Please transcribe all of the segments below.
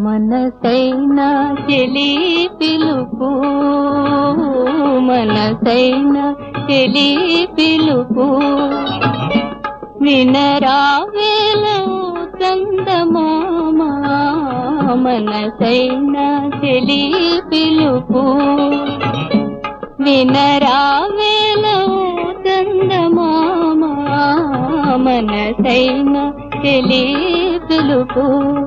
మనసైన చెలి పిలుపు మనసైన చెలి పిలుపు వినరావేల చందమామ మనసైన చెలి పిలుపు వినరావేల చందమామ మనసైన చెలి పిలుపు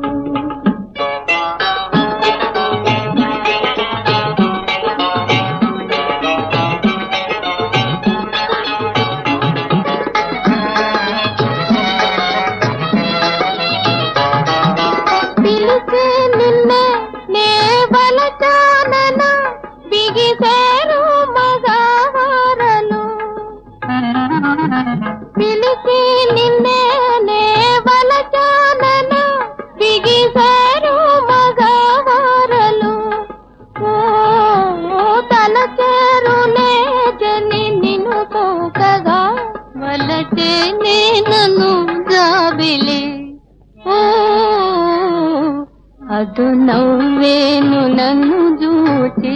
పిలిచే నిన్నే నే బలచానన బిగిసేరు మగవారలు పిలిచి నిన్నే నే బలచానన బిగిసేరు మగవారలు ఓ తల చేరులే జని నిన్ను తోకగా వలచే నన్ను జాబిలి ఓ ಅದು ನವ್ವೇನು నన్ను చూచి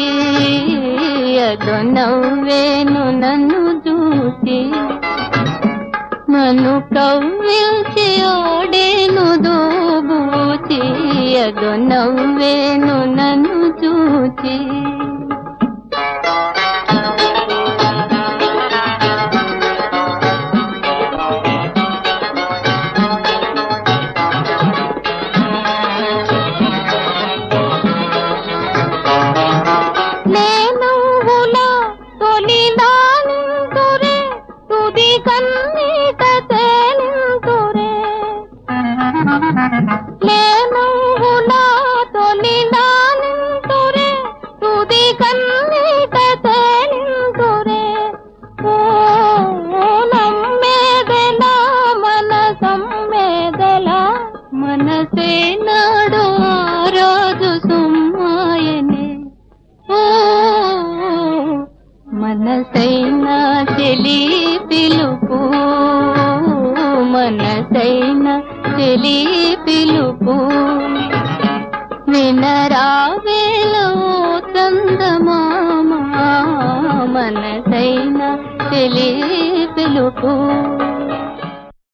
ಅದು నవ్వేను నన్ను చూచి నన్ను కవ్విల్చి ఓడేను దోబూచి ಅದು నవ్వేను నన్ను చూచి నేనువులా తొలిదానింతురే తుది కన్నీట తేలింతురే నేనువులా తొలిదానింతురే తుది కన్నీట తేలింతురే ఓ నమ్మేదెల మన సమ్మేదెల మనసే నాడు ఆ రోజు సుమ్మాయనే ఓ మనసైన చెలి పిలుపు మనసైన చెలి పిలుపు వినరావేలో చందమామ మనసైన చెలి పిలుపు